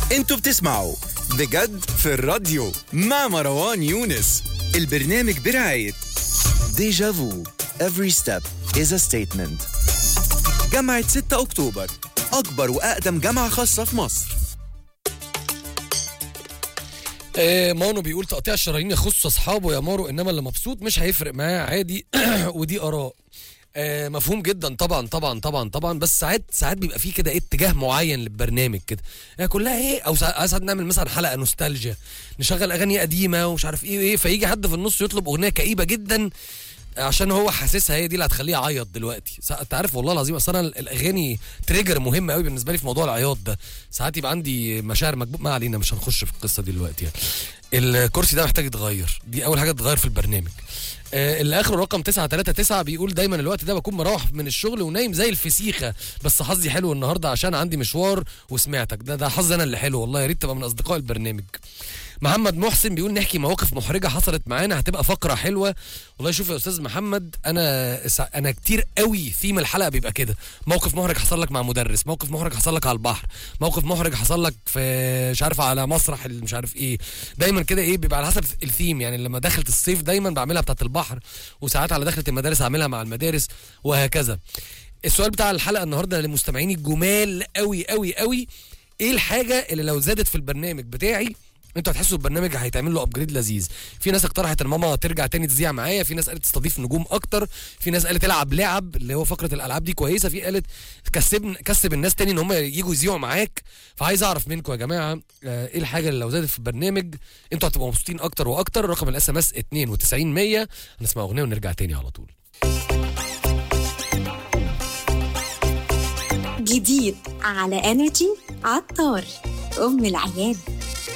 انتوا بتسمعوا بجد في الراديو مع مروان يونس البرنامج برعاية ديجا فو Every step is a statement جامعة 6 أكتوبر أكبر وأقدم جامعة خاصة في مصر آه مانو بيقول تقطيع الشرايين يخص اصحابه يا مارو انما اللي مبسوط مش هيفرق معاه عادي ودي اراء آه مفهوم جدا طبعا طبعا طبعا طبعا بس ساعات ساعات بيبقى فيه كده ايه اتجاه معين للبرنامج كده يعني كلها ايه او سا- ساعات نعمل مثلا حلقه نوستالجيا نشغل اغاني قديمه ومش عارف ايه وايه فيجي حد في النص يطلب اغنيه كئيبه جدا عشان هو حاسسها هي دي اللي هتخليه يعيط دلوقتي سا- انت عارف والله العظيم اصل انا الاغاني تريجر مهم قوي بالنسبه لي في موضوع العياط ده ساعات يبقى عندي مشاعر مكبوت ما علينا مش هنخش في القصه دي دلوقتي يعني الكرسي ده محتاج يتغير دي اول حاجه تتغير في البرنامج آه، اللي اخره رقم 939 بيقول دايما الوقت ده بكون مروح من الشغل ونايم زي الفسيخه بس حظي حلو النهارده عشان عندي مشوار وسمعتك ده ده حظي انا اللي حلو والله يا ريت تبقى من اصدقاء البرنامج محمد محسن بيقول نحكي مواقف محرجه حصلت معانا هتبقى فقره حلوه والله شوف يا استاذ محمد انا سع- انا كتير قوي ثيم الحلقه بيبقى كده موقف محرج حصل لك مع مدرس موقف محرج حصل لك على البحر موقف محرج حصل لك في مش عارف على مسرح ال- مش عارف ايه دايما كده ايه بيبقى على حسب الثيم يعني لما دخلت الصيف دايما بعملها بتاعت البحر وساعات على دخلة المدارس اعملها مع المدارس وهكذا السؤال بتاع الحلقه النهارده لمستمعيني الجمال قوي قوي قوي ايه الحاجه اللي لو زادت في البرنامج بتاعي انتوا هتحسوا البرنامج هيتعمل له ابجريد لذيذ في ناس اقترحت ان ماما ترجع تاني تذيع معايا في ناس قالت تستضيف نجوم اكتر في ناس قالت العب لعب اللي هو فقره الالعاب دي كويسه في قالت كسب كسب الناس تاني ان هم يجوا يذيعوا معاك فعايز اعرف منكم يا جماعه آه، ايه الحاجه اللي لو زادت في البرنامج انتوا هتبقوا مبسوطين اكتر واكتر رقم الاس ام اس 92 100 هنسمع اغنيه ونرجع تاني على طول جديد على انرجي عطار ام العيال